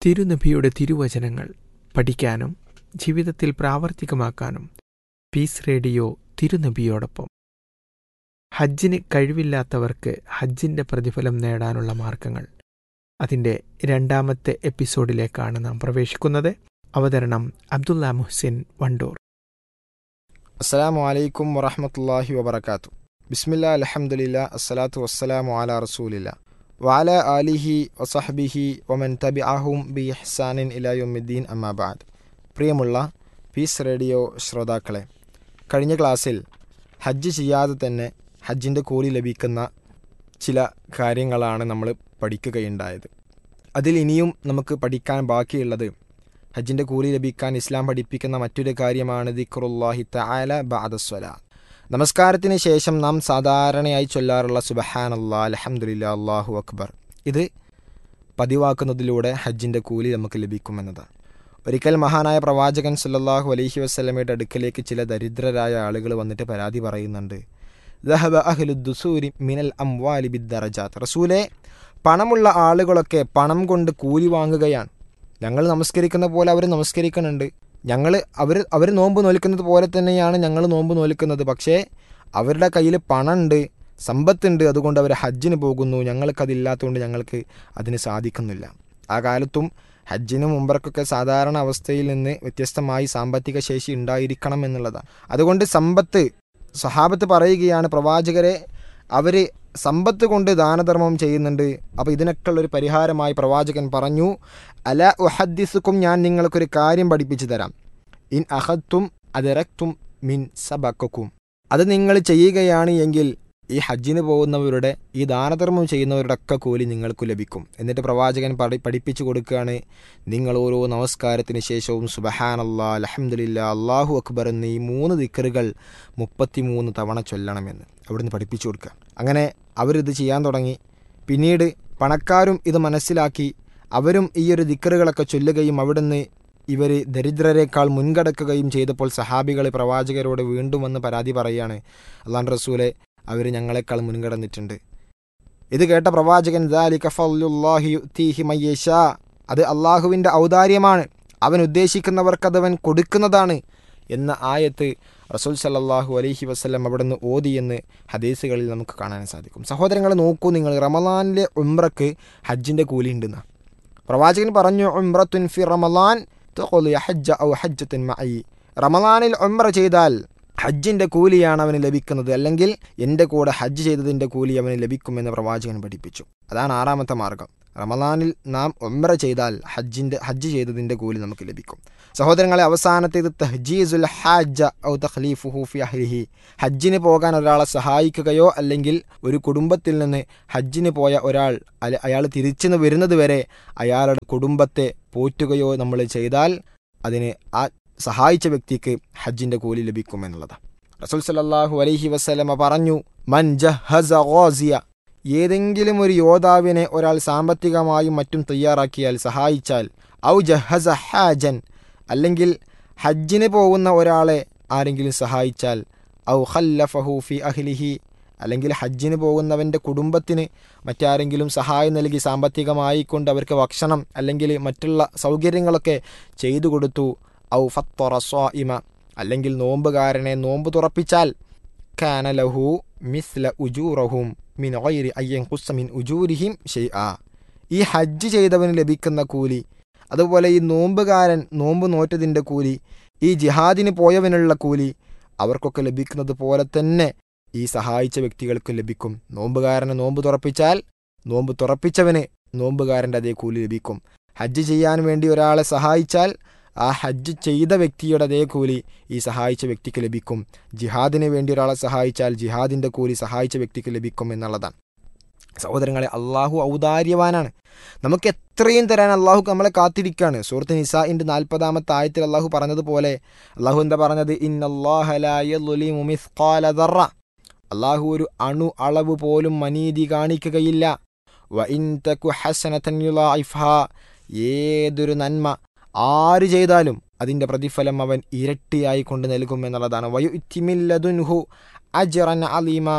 തിരുനബിയുടെ തിരുവചനങ്ങൾ പഠിക്കാനും ജീവിതത്തിൽ പ്രാവർത്തികമാക്കാനും പീസ് റേഡിയോ തിരുനബിയോടൊപ്പം ഹജ്ജിന് കഴിവില്ലാത്തവർക്ക് ഹജ്ജിന്റെ പ്രതിഫലം നേടാനുള്ള മാർഗങ്ങൾ അതിന്റെ രണ്ടാമത്തെ എപ്പിസോഡിലേക്കാണ് നാം പ്രവേശിക്കുന്നത് അവതരണം അബ്ദുല്ല മുഹ്സിൻ വണ്ടൂർ അസ്സലാമു അലൈക്കും വറഹമത്തല്ലാഹി വബർക്കാത്തു ബിസ്മില്ല അലഹമുല്ല അസ്സലാത്തു വസ്സലാമു അല റസൂലില്ല വാല ആലിഹി വസഹബിഹി വമൻ തബി ആഹും ബി ഹസാനിൻ ഇലായുദ്ദീൻ അമ്മാബാദ് പ്രിയമുള്ള പീസ് റേഡിയോ ശ്രോതാക്കളെ കഴിഞ്ഞ ക്ലാസ്സിൽ ഹജ്ജ് ചെയ്യാതെ തന്നെ ഹജ്ജിൻ്റെ കൂലി ലഭിക്കുന്ന ചില കാര്യങ്ങളാണ് നമ്മൾ പഠിക്കുകയുണ്ടായത് അതിൽ ഇനിയും നമുക്ക് പഠിക്കാൻ ബാക്കിയുള്ളത് ഹജ്ജിൻ്റെ കൂലി ലഭിക്കാൻ ഇസ്ലാം പഠിപ്പിക്കുന്ന മറ്റൊരു കാര്യമാണ് ദിക്റുല്ലാഹി തആല ബഅദസ്വല നമസ്കാരത്തിന് ശേഷം നാം സാധാരണയായി ചൊല്ലാറുള്ള സുബഹാനല്ലാ അലഹമുല്ല അള്ളാഹു അക്ബർ ഇത് പതിവാക്കുന്നതിലൂടെ ഹജ്ജിൻ്റെ കൂലി നമുക്ക് ലഭിക്കുമെന്നതാണ് ഒരിക്കൽ മഹാനായ പ്രവാചകൻ സല്ലല്ലാഹു അലൈഹി വസ്ലമയുടെ അടുക്കലേക്ക് ചില ദരിദ്രരായ ആളുകൾ വന്നിട്ട് പരാതി പറയുന്നുണ്ട് ദഹബ അഹ്ലുദ്ദുസൂരി മിനൽ അംവാലി ബിദ്ദറജാത്ത് റസൂലെ പണമുള്ള ആളുകളൊക്കെ പണം കൊണ്ട് കൂലി വാങ്ങുകയാണ് ഞങ്ങൾ നമസ്കരിക്കുന്ന പോലെ അവർ നമസ്കരിക്കുന്നുണ്ട് ഞങ്ങൾ അവർ അവർ നോമ്പ് നോൽക്കുന്നത് പോലെ തന്നെയാണ് ഞങ്ങൾ നോമ്പ് നോൽക്കുന്നത് പക്ഷേ അവരുടെ കയ്യിൽ പണമുണ്ട് സമ്പത്തുണ്ട് അതുകൊണ്ട് അവർ ഹജ്ജിന് പോകുന്നു ഞങ്ങൾക്കതില്ലാത്തതുകൊണ്ട് ഞങ്ങൾക്ക് അതിന് സാധിക്കുന്നില്ല ആ കാലത്തും ഹജ്ജിനും മുമ്പർക്കൊക്കെ സാധാരണ അവസ്ഥയിൽ നിന്ന് വ്യത്യസ്തമായി സാമ്പത്തിക ശേഷി ഉണ്ടായിരിക്കണം എന്നുള്ളതാണ് അതുകൊണ്ട് സമ്പത്ത് സഹാബത്ത് പറയുകയാണ് പ്രവാചകരെ അവർ സമ്പത്ത് കൊണ്ട് ദാനധർമ്മം ചെയ്യുന്നുണ്ട് അപ്പോൾ ഇതിനൊക്കെ ഉള്ളൊരു പരിഹാരമായി പ്രവാചകൻ പറഞ്ഞു അല ഉഹദ്ദിസുക്കും ഞാൻ നിങ്ങൾക്കൊരു കാര്യം പഠിപ്പിച്ചു തരാം ഇൻ അഹത്തും അതിറക്തും മിൻ സബക്കും അത് നിങ്ങൾ ചെയ്യുകയാണ് എങ്കിൽ ഈ ഹജ്ജിന് പോകുന്നവരുടെ ഈ ദാനധർമ്മം ചെയ്യുന്നവരുടെ ഒക്കെ കൂലി നിങ്ങൾക്ക് ലഭിക്കും എന്നിട്ട് പ്രവാചകൻ പഠി പഠിപ്പിച്ചു കൊടുക്കുകയാണ് നിങ്ങൾ ഓരോ നമസ്കാരത്തിന് ശേഷവും സുബഹാനല്ലാ അലഹമുല്ല അള്ളാഹു അക്ബർ എന്നീ മൂന്ന് ദിക്കറുകൾ മുപ്പത്തിമൂന്ന് തവണ ചൊല്ലണമെന്ന് അവിടുന്ന് പഠിപ്പിച്ചു കൊടുക്കുക അങ്ങനെ അവരിത് ചെയ്യാൻ തുടങ്ങി പിന്നീട് പണക്കാരും ഇത് മനസ്സിലാക്കി അവരും ഈ ഒരു ദിക്കറുകളൊക്കെ ചൊല്ലുകയും അവിടുന്ന് ഇവർ ദരിദ്രരെക്കാൾ മുൻകടക്കുകയും ചെയ്തപ്പോൾ സഹാബികൾ പ്രവാചകരോട് വീണ്ടും വന്ന് പരാതി പറയുകയാണ് അള്ളാൻ റസൂലെ അവർ ഞങ്ങളെക്കാൾ മുൻകടന്നിട്ടുണ്ട് ഇത് കേട്ട പ്രവാചകൻ അത് അള്ളാഹുവിൻ്റെ ഔദാര്യമാണ് അവൻ ഉദ്ദേശിക്കുന്നവർക്കത് അവൻ കൊടുക്കുന്നതാണ് എന്ന ആയത്ത് റസൂൽ സല്ലാഹു അലൈഹി വസ്ലം അവിടുന്ന് ഓതിയെന്ന് ഹദീസുകളിൽ നമുക്ക് കാണാൻ സാധിക്കും സഹോദരങ്ങളെ നോക്കൂ നിങ്ങൾ റമലാനിലെ ഉംറക്ക് ഹജ്ജിൻ്റെ കൂലി ഉണ്ടെന്ന് പ്രവാചകൻ പറഞ്ഞു ഉംറത്തുൻ ഫി റമലാൻ ഹജ്ജ ഔ ഹജ്ജത്തുൻ മഅ റമലാനിൽ ഉംറ ചെയ്താൽ ഹജ്ജിൻ്റെ കൂലിയാണ് അവന് ലഭിക്കുന്നത് അല്ലെങ്കിൽ എൻ്റെ കൂടെ ഹജ്ജ് ചെയ്തതിൻ്റെ കൂലി അവന് ലഭിക്കുമെന്ന് പ്രവാചകൻ പഠിപ്പിച്ചു അതാണ് ആറാമത്തെ മാർഗം റമലാനിൽ നാം ഒമ്ര ചെയ്താൽ ഹജ്ജിൻ്റെ ഹജ്ജ് ചെയ്തതിൻ്റെ കൂലി നമുക്ക് ലഭിക്കും സഹോദരങ്ങളെ അവസാനത്തേത് തഹ്ജീസുൽ ഹാജ ഔ തഖ്ലീഫുഹു ഫി അഹ്ലിഹി ഹജ്ജിന് പോകാൻ ഒരാളെ സഹായിക്കുകയോ അല്ലെങ്കിൽ ഒരു കുടുംബത്തിൽ നിന്ന് ഹജ്ജിന് പോയ ഒരാൾ അയാൾ തിരിച്ചു വരുന്നത് വരെ അയാളുടെ കുടുംബത്തെ പോറ്റുകയോ നമ്മൾ ചെയ്താൽ അതിന് ആ സഹായിച്ച വ്യക്തിക്ക് ഹജ്ജിന്റെ കൂലി ലഭിക്കുമെന്നുള്ളത് റസൂൽ സല്ലാഹു അലൈഹി വസ്ലമ പറഞ്ഞു മൻ ജഹസ ഗോസിയ ഏതെങ്കിലും ഒരു യോദ്ധാവിനെ ഒരാൾ സാമ്പത്തികമായും മറ്റും തയ്യാറാക്കിയാൽ സഹായിച്ചാൽ ഔ ജഹസ ഹാജൻ അല്ലെങ്കിൽ ഹജ്ജിന് പോകുന്ന ഒരാളെ ആരെങ്കിലും സഹായിച്ചാൽ ഔ ഖല്ലഫഹു ഫി അഹ്ലിഹി അല്ലെങ്കിൽ ഹജ്ജിന് പോകുന്നവൻ്റെ കുടുംബത്തിന് മറ്റാരെങ്കിലും സഹായം നൽകി സാമ്പത്തികമായി കൊണ്ട് അവർക്ക് ഭക്ഷണം അല്ലെങ്കിൽ മറ്റുള്ള സൗകര്യങ്ങളൊക്കെ ചെയ്തു കൊടുത്തു ഔ ഫത്തൊറ സ്വാഇമ അല്ലെങ്കിൽ നോമ്പുകാരനെ നോമ്പ് തുറപ്പിച്ചാൽ കാനലഹു മിസ്ല ഉജൂറഹും മിൻ ഒയരി അയ്യൻ കുസ്സമിൻ ഉജൂരിഹിം ഷെയ് ആ ഈ ഹജ്ജ് ചെയ്തവന് ലഭിക്കുന്ന കൂലി അതുപോലെ ഈ നോമ്പുകാരൻ നോമ്പ് നോറ്റതിൻ്റെ കൂലി ഈ ജിഹാദിന് പോയവനുള്ള കൂലി അവർക്കൊക്കെ ലഭിക്കുന്നത് പോലെ തന്നെ ഈ സഹായിച്ച വ്യക്തികൾക്ക് ലഭിക്കും നോമ്പുകാരനെ നോമ്പ് തുറപ്പിച്ചാൽ നോമ്പ് തുറപ്പിച്ചവന് നോമ്പുകാരൻ്റെ അതേ കൂലി ലഭിക്കും ഹജ്ജ് ചെയ്യാൻ വേണ്ടി ഒരാളെ സഹായിച്ചാൽ ആ ഹജ്ജ് ചെയ്ത വ്യക്തിയുടെ അതേ കൂലി ഈ സഹായിച്ച വ്യക്തിക്ക് ലഭിക്കും ജിഹാദിന് വേണ്ടി ഒരാളെ സഹായിച്ചാൽ ജിഹാദിൻ്റെ കൂലി സഹായിച്ച വ്യക്തിക്ക് ലഭിക്കും എന്നുള്ളതാണ് സഹോദരങ്ങളെ അള്ളാഹു ഔദാര്യവാനാണ് നമുക്ക് എത്രയും തരാൻ അള്ളാഹു നമ്മളെ കാത്തിരിക്കുകയാണ് സുഹൃത്ത് നിസാഇൻ്റെ നാൽപ്പതാമത്തെ ആയത്തിൽ അള്ളാഹു പറഞ്ഞതുപോലെ അള്ളാഹു എന്താ പറഞ്ഞത് ഇന്നല്ലാഹല അള്ളാഹു ഒരു അണു അളവ് പോലും മനീതി കാണിക്കുകയില്ല വ ഇൻ തക്കു ഹസനതൻ യുളാഇഫ്ഹാ ഏതൊരു നന്മ ആര് ചെയ്താലും അതിൻ്റെ പ്രതിഫലം അവൻ ഇരട്ടിയായി കൊണ്ട് നൽകും എന്നുള്ളതാണ് വയു ഇത്തിമില്ലതുൻഹു അജറൻ അലീമ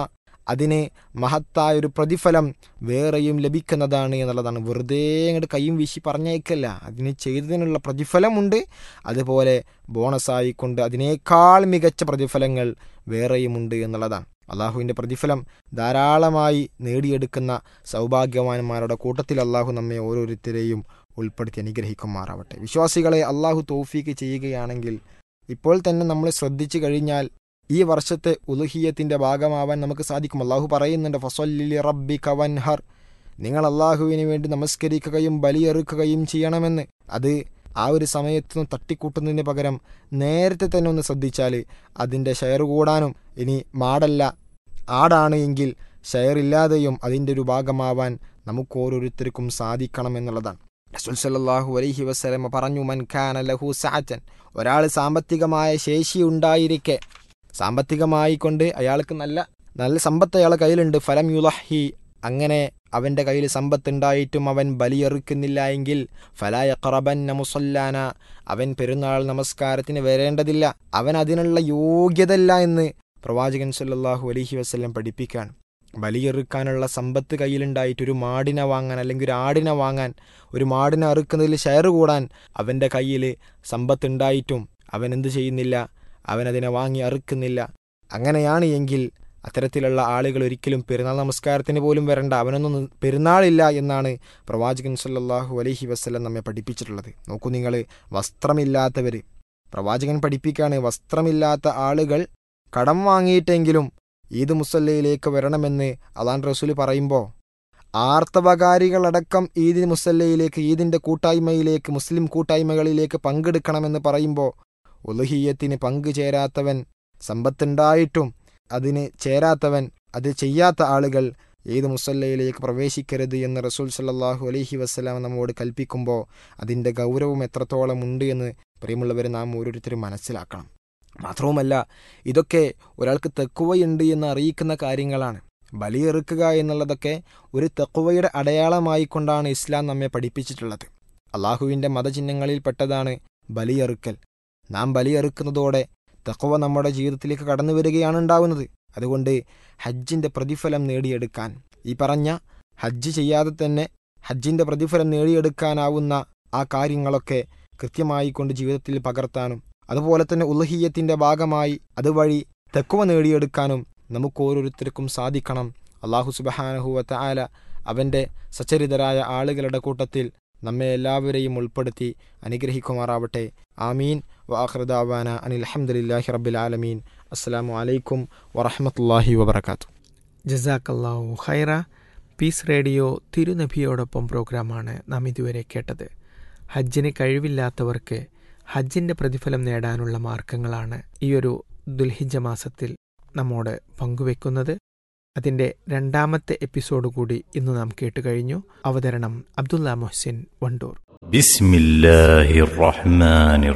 അതിന് മഹത്തായ ഒരു പ്രതിഫലം വേറെയും ലഭിക്കുന്നതാണ് എന്നുള്ളതാണ് വെറുതെ അങ്ങോട്ട് കൈയും വീശി പറഞ്ഞേക്കല്ല അതിന് ചെയ്തതിനുള്ള പ്രതിഫലമുണ്ട് അതുപോലെ ബോണസായിക്കൊണ്ട് അതിനേക്കാൾ മികച്ച പ്രതിഫലങ്ങൾ വേറെയുമുണ്ട് എന്നുള്ളതാണ് അള്ളാഹുവിൻ്റെ പ്രതിഫലം ധാരാളമായി നേടിയെടുക്കുന്ന സൗഭാഗ്യവാന്മാരുടെ കൂട്ടത്തിൽ അള്ളാഹു നമ്മെ ഓരോരുത്തരെയും ഉൾപ്പെടുത്തി അനുഗ്രഹിക്കുമാറാവട്ടെ വിശ്വാസികളെ അള്ളാഹു തൗഫീക്ക് ചെയ്യുകയാണെങ്കിൽ ഇപ്പോൾ തന്നെ നമ്മൾ ശ്രദ്ധിച്ചു കഴിഞ്ഞാൽ ഈ വർഷത്തെ ഉലുഹിയത്തിൻ്റെ ഭാഗമാവാൻ നമുക്ക് സാധിക്കും അള്ളാഹു പറയുന്നുണ്ട് ഫസല്ലി റബ്ബി കവൻഹർ നിങ്ങൾ അള്ളാഹുവിന് വേണ്ടി നമസ്കരിക്കുകയും ബലിയെറുക്കുകയും ചെയ്യണമെന്ന് അത് ആ ഒരു സമയത്ത് തട്ടിക്കൂട്ടുന്നതിന് പകരം നേരത്തെ തന്നെ ഒന്ന് ശ്രദ്ധിച്ചാൽ അതിൻ്റെ ഷെയർ കൂടാനും ഇനി മാടല്ല ആടാണ് എങ്കിൽ ഷെയർ ഇല്ലാതെയും അതിൻ്റെ ഒരു ഭാഗമാവാൻ നമുക്ക് ഓരോരുത്തർക്കും സാധിക്കണം എന്നുള്ളതാണ് റസൂൽ സല്ലല്ലാഹു അലൈഹി വസല്ലമ പറഞ്ഞു മൻ ഖാന ലഹു സഅതൻ ഒരാൾ സാമ്പത്തികമായ ശേഷി ഉണ്ടായിരിക്കെ സാമ്പത്തികമായി കൊണ്ട് അയാൾക്ക് നല്ല നല്ല സമ്പത്ത് അയാളെ കയ്യിലുണ്ട് ഫലം യുലഹി അങ്ങനെ അവൻ്റെ കയ്യിൽ സമ്പത്ത് ഉണ്ടായിട്ടും അവൻ ബലിയെറുക്കുന്നില്ല എങ്കിൽ ഫലായ ഖറബൻ മുസല്ലാന അവൻ പെരുന്നാൾ നമസ്കാരത്തിന് വരേണ്ടതില്ല അവൻ അതിനുള്ള യോഗ്യതല്ല എന്ന് പ്രവാചകൻ സല്ലല്ലാഹു അലൈഹി വസല്ലം പഠിപ്പിക്കുകയാണ് ബലിയെറുക്കാനുള്ള സമ്പത്ത് കയ്യിലുണ്ടായിട്ട് ഒരു മാടിനെ വാങ്ങാൻ അല്ലെങ്കിൽ ഒരു ആടിനെ വാങ്ങാൻ ഒരു മാടിനെ അറുക്കുന്നതിൽ ഷെയർ കൂടാൻ അവൻ്റെ കയ്യിൽ സമ്പത്തുണ്ടായിട്ടും അവൻ എന്ത് ചെയ്യുന്നില്ല അവൻ അതിനെ വാങ്ങി അറുക്കുന്നില്ല അങ്ങനെയാണ് എങ്കിൽ അത്തരത്തിലുള്ള ആളുകൾ ഒരിക്കലും പെരുന്നാൾ നമസ്കാരത്തിന് പോലും വരണ്ട അവനൊന്നും പെരുന്നാളില്ല എന്നാണ് പ്രവാചകൻ സല്ലല്ലാഹു അലൈഹി വസ്ലം നമ്മെ പഠിപ്പിച്ചിട്ടുള്ളത് നോക്കൂ നിങ്ങൾ വസ്ത്രമില്ലാത്തവർ പ്രവാചകൻ പഠിപ്പിക്കുകയാണ് വസ്ത്രമില്ലാത്ത ആളുകൾ കടം വാങ്ങിയിട്ടെങ്കിലും ഈദ് മുസല്ലയിലേക്ക് വരണമെന്ന് അലാൻ റസൂൽ പറയുമ്പോൾ ആർത്തവകാരികളടക്കം ഈദ് മുസല്ലയിലേക്ക് ഈദിൻ്റെ കൂട്ടായ്മയിലേക്ക് മുസ്ലിം കൂട്ടായ്മകളിലേക്ക് പങ്കെടുക്കണമെന്ന് പറയുമ്പോൾ ഉലുഹിയത്തിന് പങ്കുചേരാത്തവൻ സമ്പത്തുണ്ടായിട്ടും അതിന് ചേരാത്തവൻ അത് ചെയ്യാത്ത ആളുകൾ ഏത് മുസല്ലയിലേക്ക് പ്രവേശിക്കരുത് എന്ന് റസൂൽ സല്ലാഹു അലൈഹി വസ്സലാം നമ്മോട് കൽപ്പിക്കുമ്പോൾ അതിൻ്റെ ഗൗരവം എത്രത്തോളം ഉണ്ട് എന്ന് പ്രിയമുള്ളവരെ നാം ഓരോരുത്തരും മനസ്സിലാക്കണം മാത്രവുമല്ല ഇതൊക്കെ ഒരാൾക്ക് തെക്കുവയുണ്ട് എന്ന് അറിയിക്കുന്ന കാര്യങ്ങളാണ് ബലിയെറുക്കുക എന്നുള്ളതൊക്കെ ഒരു തെക്കുവയുടെ അടയാളമായിക്കൊണ്ടാണ് ഇസ്ലാം നമ്മെ പഠിപ്പിച്ചിട്ടുള്ളത് അള്ളാഹുവിൻ്റെ മതചിഹ്നങ്ങളിൽ പെട്ടതാണ് ബലിയെറുക്കൽ നാം ബലിയെറുക്കുന്നതോടെ തക്കവ നമ്മുടെ ജീവിതത്തിലേക്ക് കടന്നു വരികയാണ് ഉണ്ടാവുന്നത് അതുകൊണ്ട് ഹജ്ജിൻ്റെ പ്രതിഫലം നേടിയെടുക്കാൻ ഈ പറഞ്ഞ ഹജ്ജ് ചെയ്യാതെ തന്നെ ഹജ്ജിൻ്റെ പ്രതിഫലം നേടിയെടുക്കാനാവുന്ന ആ കാര്യങ്ങളൊക്കെ കൃത്യമായി കൊണ്ട് ജീവിതത്തിൽ പകർത്താനും അതുപോലെ തന്നെ ഉലഹീയത്തിൻ്റെ ഭാഗമായി അതുവഴി തെക്കുവ നേടിയെടുക്കാനും നമുക്ക് ഓരോരുത്തർക്കും സാധിക്കണം അള്ളാഹു സുബഹാനഹുവത്ത ആല അവൻ്റെ സച്ചരിതരായ ആളുകളുടെ കൂട്ടത്തിൽ നമ്മെ എല്ലാവരെയും ഉൾപ്പെടുത്തി അനുഗ്രഹിക്കുമാറാവട്ടെ ആമീൻ വാഹൃദാവാന അനിൽ അഹമ്മദില്ലാഹി റബ്ബിൽ ആലമീൻ അസ്സാം വലൈക്കും വറഹമത്തല്ലാഹി വബർക്കാത്തു ജസാക്കല്ലാഹു ഹൈറ പീസ് റേഡിയോ തിരുനബിയോടൊപ്പം പ്രോഗ്രാമാണ് നാം ഇതുവരെ കേട്ടത് ഹജ്ജിന് കഴിവില്ലാത്തവർക്ക് ഹജ്ജിൻ്റെ പ്രതിഫലം നേടാനുള്ള മാർഗങ്ങളാണ് ഈയൊരു ദുൽഹിജ മാസത്തിൽ നമ്മോട് പങ്കുവെക്കുന്നത് അതിൻ്റെ രണ്ടാമത്തെ എപ്പിസോഡ് കൂടി ഇന്ന് നാം കേട്ടുകഴിഞ്ഞു അവതരണം അബ്ദുല്ല മൊഹ്സിൻ വണ്ടൂർ بسم الله الرحمن